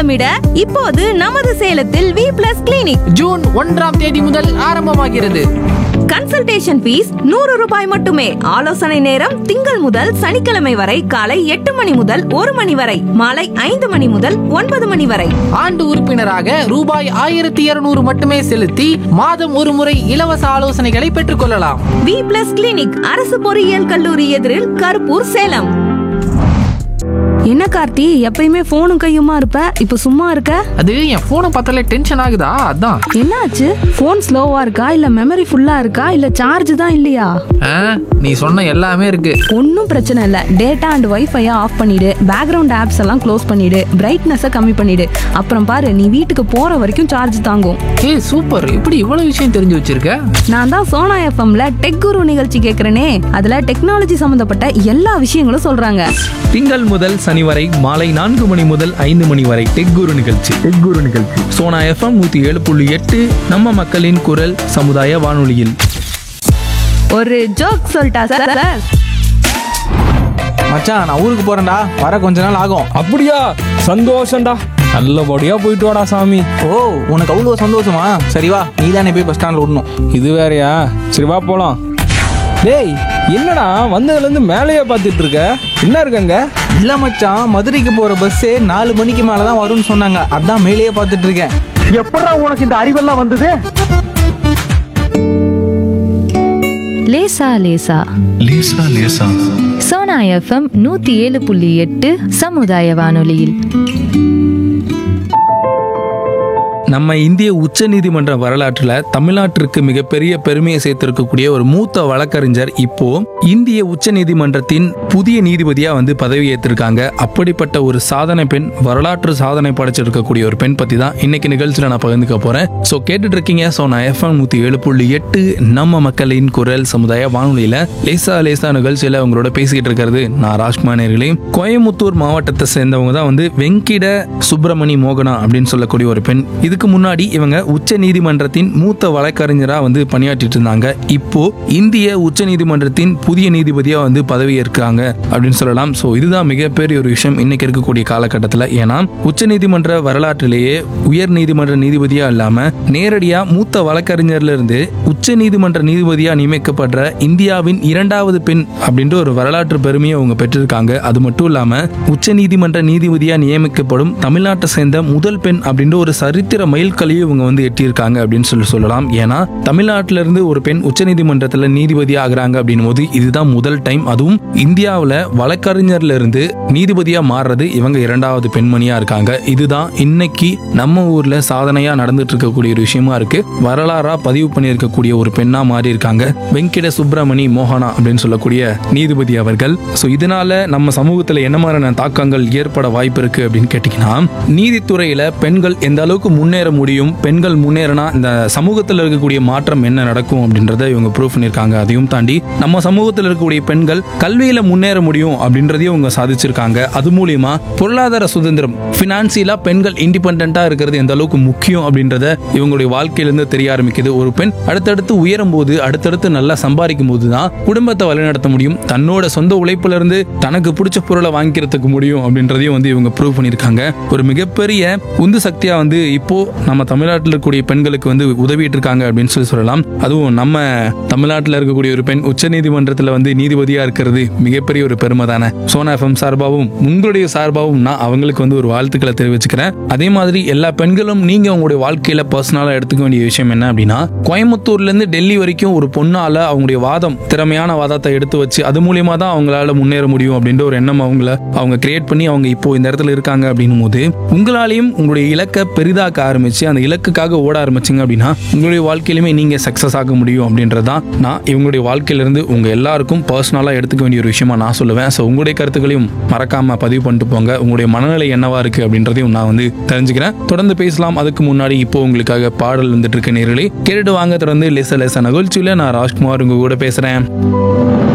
முழக்கமிட இப்போது நமது சேலத்தில் வி பிளஸ் கிளினிக் ஜூன் ஒன்றாம் தேதி முதல் ஆரம்பமாகிறது கன்சல்டேஷன் ஃபீஸ் நூறு ரூபாய் மட்டுமே ஆலோசனை நேரம் திங்கள் முதல் சனிக்கிழமை வரை காலை எட்டு மணி முதல் ஒரு மணி வரை மாலை ஐந்து மணி முதல் ஒன்பது மணி வரை ஆண்டு உறுப்பினராக ரூபாய் ஆயிரத்தி இருநூறு மட்டுமே செலுத்தி மாதம் ஒரு முறை இலவச ஆலோசனைகளை பெற்றுக்கொள்ளலாம் வி பிளஸ் கிளினிக் அரசு பொறியியல் கல்லூரி எதிரில் கருப்பூர் சேலம் என்ன கார்த்தி எப்பயுமே போனும் கையுமா இருப்ப இப்ப சும்மா இருக்க அது என் போனை பார்த்தாலே டென்ஷன் ஆகுதா அதான் என்னாச்சு போன் ஸ்லோவா இருக்கா இல்ல மெமரி ஃபுல்லா இருக்கா இல்ல சார்ஜ் தான் இல்லையா ஆ, நீ சொன்ன எல்லாமே இருக்கு ஒன்றும் பிரச்சனை இல்லை டேட்டா அண்ட் வைஃபையை ஆஃப் பண்ணிடு பேக்ரவுண்ட் ஆப்ஸ் எல்லாம் க்ளோஸ் பண்ணிடு பிரைட்னஸை கம்மி பண்ணிடு அப்புறம் பாரு நீ வீட்டுக்கு போற வரைக்கும் சார்ஜ் தாங்கும் ஏய் சூப்பர் இப்படி இவ்வளவு விஷயம் தெரிஞ்சு வச்சிருக்க நான் தான் சோனா எஃப்எம்ல டெக் குரு நிகழ்ச்சி கேட்குறேனே அதுல டெக்னாலஜி சம்மந்தப்பட்ட எல்லா விஷயங்களும் சொல்றாங்க திங்கள் முதல் சனி வரை மாலை நான்கு மணி முதல் ஐந்து மணி வரை டெக் குரு நிகழ்ச்சி டெக் குரு நிகழ்ச்சி சோனா எஃப்எம் நூத்தி ஏழு புள்ளி எட்டு நம்ம மக்களின் குரல் சமுதாய வானொலியில் ஒரு ஜோக் சொல்லிட்டா சார் மச்சான் நான் ஊருக்கு போறேன்டா வர கொஞ்ச நாள் ஆகும் அப்படியா சந்தோஷம்டா நல்லபடியா போயிட்டு வாடா சாமி ஓ உனக்கு அவ்வளோ சந்தோஷமா சரி வா நீ தானே போய் பஸ் ஸ்டாண்ட்ல விடணும் இது வேறயா சரி வா போலாம் டேய் என்னடா வந்ததுல இருந்து மேலேயே பார்த்துட்டு இருக்க என்ன இருக்கங்க இல்ல மச்சான் மதுரைக்கு போற பஸ்ஸே நாலு மணிக்கு மேல தான் வரும்னு சொன்னாங்க அதான் மேலேயே பார்த்துட்டு இருக்கேன் எப்படா உனக்கு இந்த அறிவெல்லாம் வந்தது லேசா லேசா லேசா லேசா சோனா எஃப்எம் நூத்தி ஏழு புள்ளி எட்டு சமுதாய வானொலியில் நம்ம இந்திய உச்ச நீதிமன்ற வரலாற்றுல தமிழ்நாட்டிற்கு மிகப்பெரிய பெருமையை சேர்த்திருக்கக்கூடிய ஒரு மூத்த வழக்கறிஞர் இப்போ இந்திய உச்ச நீதிமன்றத்தின் புதிய நீதிபதியா வந்து பதவி ஏற்றிருக்காங்க அப்படிப்பட்ட ஒரு சாதனை பெண் வரலாற்று சாதனை படைச்சிருக்கக்கூடிய ஒரு பெண் பத்தி தான் இன்னைக்கு நிகழ்ச்சியில நான் பகிர்ந்துக்க போறேன் ஸோ கேட்டுட்டு இருக்கீங்க ஸோ நான் எஃப்எம் நூத்தி ஏழு புள்ளி எட்டு நம்ம மக்களின் குரல் சமுதாய வானொலியில லேசா லேசா நிகழ்ச்சியில உங்களோட பேசிக்கிட்டு இருக்கிறது நான் ராஜ்குமார் நேர்களே கோயமுத்தூர் மாவட்டத்தை சேர்ந்தவங்க தான் வந்து வெங்கிட சுப்பிரமணி மோகனா அப்படின்னு சொல்லக்கூடிய ஒரு பெண் இதுக்கு முன்னாடி இவங்க உச்ச நீதிமன்றத்தின் மூத்த வழக்கறிஞரா வந்து பணியாற்றிட்டு இருந்தாங்க இப்போ இந்திய உச்ச நீதிமன்றத்தின் புதிய நீதிபதியா வந்து பதவி ஏற்கிறாங்க அப்படின்னு சொல்லலாம் ஸோ இதுதான் மிகப்பெரிய ஒரு விஷயம் இன்னைக்கு இருக்கக்கூடிய காலகட்டத்தில் ஏன்னா உச்ச நீதிமன்ற வரலாற்றிலேயே உயர் நீதிமன்ற நீதிபதியா இல்லாம நேரடியா மூத்த வழக்கறிஞர்ல இருந்து உச்ச நீதிமன்ற நீதிபதியா நியமிக்கப்படுற இந்தியாவின் இரண்டாவது பெண் அப்படின்ற ஒரு வரலாற்று பெருமையை அவங்க பெற்றிருக்காங்க அது மட்டும் இல்லாம உச்ச நீதிமன்ற நீதிபதியா நியமிக்கப்படும் தமிழ்நாட்டை சேர்ந்த முதல் பெண் அப்படின்ற ஒரு சரித்திர மைல்கல்லையும் இவங்க வந்து எட்டியிருக்காங்க அப்படின்னு சொல்லி சொல்லலாம் ஏன்னா தமிழ்நாட்டில இருந்து ஒரு பெண் உச்ச நீதிமன்றத்துல நீதிபதி ஆகுறாங்க அப்படின்னும் போது இதுதான் முதல் டைம் அதுவும் இந்தியாவுல வழக்கறிஞர்ல இருந்து நீதிபதியா மாறுறது இவங்க இரண்டாவது பெண்மணியா இருக்காங்க இதுதான் இன்னைக்கு நம்ம ஊர்ல சாதனையா நடந்துட்டு இருக்கக்கூடிய ஒரு விஷயமா இருக்கு வரலாறா பதிவு பண்ணியிருக்கக்கூடிய ஒரு பெண்ணா மாறி இருக்காங்க வெங்கிட சுப்பிரமணி மோகனா அப்படின்னு சொல்லக்கூடிய நீதிபதி அவர்கள் ஸோ இதனால நம்ம சமூகத்துல என்ன மாதிரியான தாக்கங்கள் ஏற்பட வாய்ப்பு இருக்கு அப்படின்னு கேட்டீங்கன்னா நீதித்துறையில பெண்கள் எந்த அளவுக்கு முன்னேற முடியும் பெண்கள் முன்னேறினா இந்த சமூகத்தில் இருக்கக்கூடிய மாற்றம் என்ன நடக்கும் அப்படின்றத இவங்க ப்ரூவ் பண்ணியிருக்காங்க அதையும் தாண்டி நம்ம சமூகத்தில் இருக்கக்கூடிய பெண்கள் கல்வியில முன்னேற முடியும் அப்படின்றதையும் இவங்க சாதிச்சிருக்காங்க அது மூலியமா பொருளாதார சுதந்திரம் பினான்சியலா பெண்கள் இண்டிபெண்டா இருக்கிறது எந்த அளவுக்கு முக்கியம் அப்படின்றத இவங்களுடைய வாழ்க்கையிலிருந்து தெரிய ஆரம்பிக்குது ஒரு பெண் அடுத்தடுத்து உயரும் போது அடுத்தடுத்து நல்லா சம்பாதிக்கும் போது தான் குடும்பத்தை வழிநடத்த முடியும் தன்னோட சொந்த உழைப்புல இருந்து தனக்கு பிடிச்ச பொருளை வாங்கிக்கிறதுக்கு முடியும் அப்படின்றதையும் வந்து இவங்க ப்ரூவ் பண்ணியிருக்காங்க ஒரு மிகப்பெரிய உந்து சக்தியா வந்து இப்போ நம்ம தமிழ்நாட்டில் இருக்கக்கூடிய பெண்களுக்கு வந்து உதவிட்டு இருக்காங்க அப்படின்னு சொல்லி சொல்லலாம் அதுவும் நம்ம தமிழ்நாட்டில் இருக்கக்கூடிய ஒரு பெண் உச்சநீதிமன்றத்தில் வந்து நீதிபதியா இருக்கிறது மிகப்பெரிய ஒரு பெருமை தானே சோனா எஃப்எம் சார்பாகவும் உங்களுடைய சார்பாகவும் நான் அவங்களுக்கு வந்து ஒரு வாழ்த்துக்களை தெரிவிச்சுக்கிறேன் அதே மாதிரி எல்லா பெண்களும் நீங்க உங்களுடைய வாழ்க்கையில பர்சனலா எடுத்துக்க வேண்டிய விஷயம் என்ன அப்படின்னா கோயம்புத்தூர்ல இருந்து டெல்லி வரைக்கும் ஒரு பொண்ணால அவங்களுடைய வாதம் திறமையான வாதத்தை எடுத்து வச்சு அது மூலியமா தான் அவங்களால முன்னேற முடியும் அப்படின்ற ஒரு எண்ணம் அவங்கள அவங்க கிரியேட் பண்ணி அவங்க இப்போ இந்த இடத்துல இருக்காங்க அப்படின்னும் போது உங்களாலையும் உங்களுடைய இலக்கை பெரிதாக்க ஆரம்பிச்சு அந்த இலக்குக்காக ஓட ஆரம்பிச்சிங்க அப்படின்னா உங்களுடைய வாழ்க்கையிலுமே நீங்க சக்சஸ் ஆக முடியும் அப்படின்றது தான் நான் இவங்களுடைய வாழ்க்கையிலிருந்து உங்க எல்லாருக்கும் பர்சனலா எடுத்துக்க வேண்டிய ஒரு விஷயமா நான் சொல்லுவேன் ஸோ உங்களுடைய கருத்துக்களையும் மறக்காம பதிவு பண்ணிட்டு போங்க உங்களுடைய மனநிலை என்னவா இருக்கு அப்படின்றதையும் நான் வந்து தெரிஞ்சுக்கிறேன் தொடர்ந்து பேசலாம் அதுக்கு முன்னாடி இப்போ உங்களுக்காக பாடல் வந்துட்டு இருக்க நேர்களே கேட்டுட்டு வாங்க தொடர்ந்து லேச லேச நிகழ்ச்சியில நான் ராஜ்குமார் உங்க கூட பேசுறேன்